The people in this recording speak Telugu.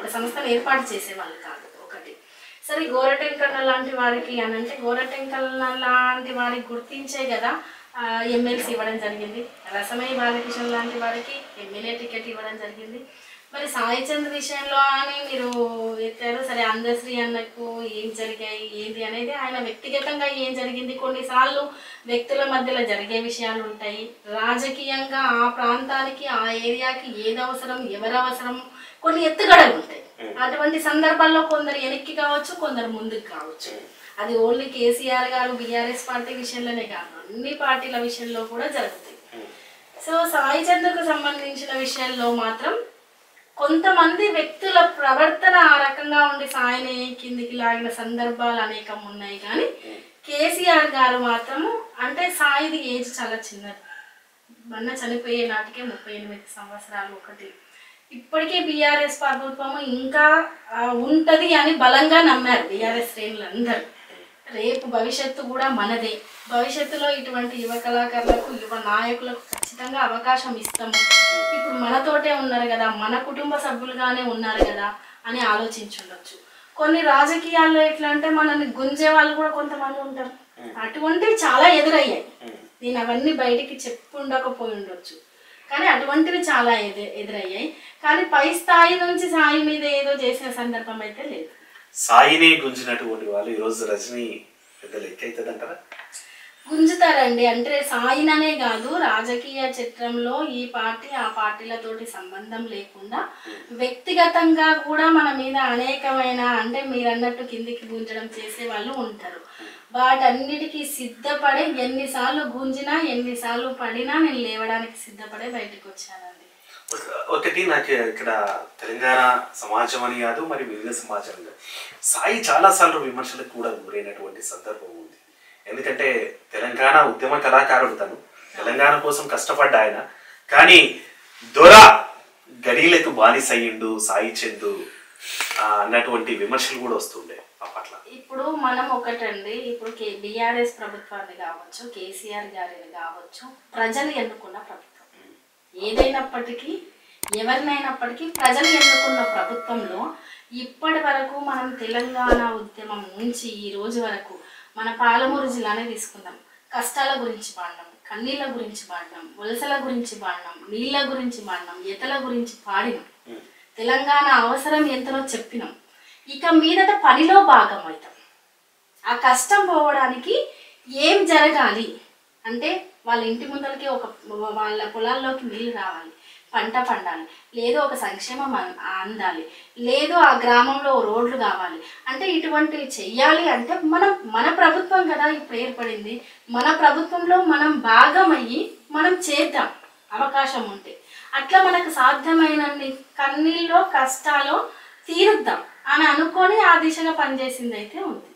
సంస్థను ఏర్పాటు చేసేవాళ్ళు కాదు ఒకటి సరే గోరటెంకన్న లాంటి వారికి అని అంటే గోరటెంకన్న లాంటి వారికి గుర్తించే కదా ఎమ్మెల్సీ ఇవ్వడం జరిగింది రసమయ్య బాలకిషన్ లాంటి వారికి ఎమ్మెల్యే టికెట్ ఇవ్వడం జరిగింది మరి సాయి చంద్ విషయంలో అని మీరు ఎత్తారు సరే అందశ్రీ అన్నకు ఏం జరిగాయి ఏంటి అనేది ఆయన వ్యక్తిగతంగా ఏం జరిగింది కొన్నిసార్లు వ్యక్తుల మధ్యలో జరిగే విషయాలు ఉంటాయి రాజకీయంగా ఆ ప్రాంతానికి ఆ ఏరియాకి ఏది అవసరం ఎవరు అవసరం కొన్ని ఎత్తుగడలు ఉంటాయి అటువంటి సందర్భాల్లో కొందరు వెనక్కి కావచ్చు కొందరు ముందుకు కావచ్చు అది ఓన్లీ కేసీఆర్ గారు బీఆర్ఎస్ పార్టీ విషయంలోనే కాదు అన్ని పార్టీల విషయంలో కూడా జరుగుతాయి సో సాయి చంద్రకు సంబంధించిన విషయంలో మాత్రం కొంతమంది వ్యక్తుల ప్రవర్తన ఆ రకంగా ఉండి సాయిని కిందికి లాగిన సందర్భాలు అనేకం ఉన్నాయి కానీ కేసీఆర్ గారు మాత్రము అంటే సాయిది ఏజ్ చాలా చిన్నది మొన్న చనిపోయే నాటికే ముప్పై ఎనిమిది సంవత్సరాలు ఒకటి ఇప్పటికే బీఆర్ఎస్ ప్రభుత్వము ఇంకా ఆ, ఉంటది అని బలంగా నమ్మారు బీఆర్ఎస్ శ్రేణులు అందరూ రేపు భవిష్యత్తు కూడా మనదే భవిష్యత్తులో ఇటువంటి యువ కళాకారులకు యువ నాయకులకు ఖచ్చితంగా అవకాశం ఇస్తాము ఇప్పుడు మనతోటే ఉన్నారు కదా మన కుటుంబ సభ్యులుగానే ఉన్నారు కదా అని ఆలోచించుండొచ్చు కొన్ని రాజకీయాల్లో ఎట్లా అంటే మనల్ని గుంజే వాళ్ళు కూడా కొంతమంది ఉంటారు అటువంటివి చాలా ఎదురయ్యాయి నేను అవన్నీ బయటికి చెప్పుండకపోయి ఉండొచ్చు కానీ అటువంటివి చాలా ఎదు ఎదురయ్యాయి కానీ పై స్థాయి నుంచి స్థాయి మీద ఏదో చేసిన సందర్భం అయితే లేదు సాయిని గుంజినటువంటి వాళ్ళు ఈరోజు రజనీ పెద్ద లెక్క అవుతుంది అంటారా గుంజుతారండి అంటే సాయిననే కాదు రాజకీయ చిత్రంలో ఈ పార్టీ ఆ పార్టీలతోటి సంబంధం లేకుండా వ్యక్తిగతంగా కూడా మన మీద అనేకమైన అంటే మీరు అన్నట్టు కిందికి గుంజడం చేసే వాళ్ళు ఉంటారు వాటన్నిటికీ సిద్ధపడే ఎన్నిసార్లు గుంజినా ఎన్నిసార్లు పడినా నేను లేవడానికి సిద్ధపడే బయటకు వచ్చానండి ఒక- ఒకటి నాకు ఇక్కడ తెలంగాణ సమాజం అని కాదు మరి మిగిలిన సమాజం అని కాదు సాయి చాలాసార్లు విమర్శలకు కూడా గురైనటువంటి సందర్భం ఉంది ఎందుకంటే తెలంగాణ ఉద్యమ కళాకారుడు తను తెలంగాణ కోసం కష్టపడ్డ ఆయన కానీ దొర గడీలకు బానిసయ్యిండు సాయి చందు ఆ, అన్నటువంటి విమర్శలు కూడా వస్తుండే ఆ పట్ల ఇప్పుడు మనం ఒకటండి ఇప్పుడు కే బీఆర్ఎస్ ప్రభుత్వాన్ని కావచ్చు కేసీఆర్ గారిని కావచ్చు ప్రజలు ఎన్నుకున్న ప్రభుత్వం ఏదైనప్పటికీ ఎవరినైనప్పటికీ ప్రజలు ఎన్నుకున్న ప్రభుత్వంలో ఇప్పటి వరకు మనం తెలంగాణ ఉద్యమం నుంచి ఈ రోజు వరకు మన పాలమూరు జిల్లానే తీసుకుందాం కష్టాల గురించి పాడినాం కన్నీళ్ళ గురించి పాడినాం వలసల గురించి పాడినాం నీళ్ళ గురించి పాడినాం ఎతల గురించి పాడినాం తెలంగాణ అవసరం ఎంతనో చెప్పినాం ఇక మీదట పనిలో భాగం అవుతాం ఆ కష్టం పోవడానికి ఏం జరగాలి అంటే వాళ్ళ ఇంటి ముందలకి ఒక వాళ్ళ పొలాల్లోకి నీళ్ళు రావాలి పంట పండాలి లేదు ఒక సంక్షేమం అం- అందాలి లేదు ఆ గ్రామంలో రోడ్లు కావాలి అంటే ఇటువంటివి చెయ్యాలి అంటే మనం మన ప్రభుత్వం కదా ఇప్పుడు ఏర్పడింది మన ప్రభుత్వంలో మనం భాగమయ్యి మనం చేద్దాం అవకాశం ఉంటే అట్లా మనకు సాధ్యమైనన్ని కన్నీళ్ళు కష్టాలు తీరుద్దాం అని అనుకొని ఆ దిశగా పనిచేసింది అయితే ఉంది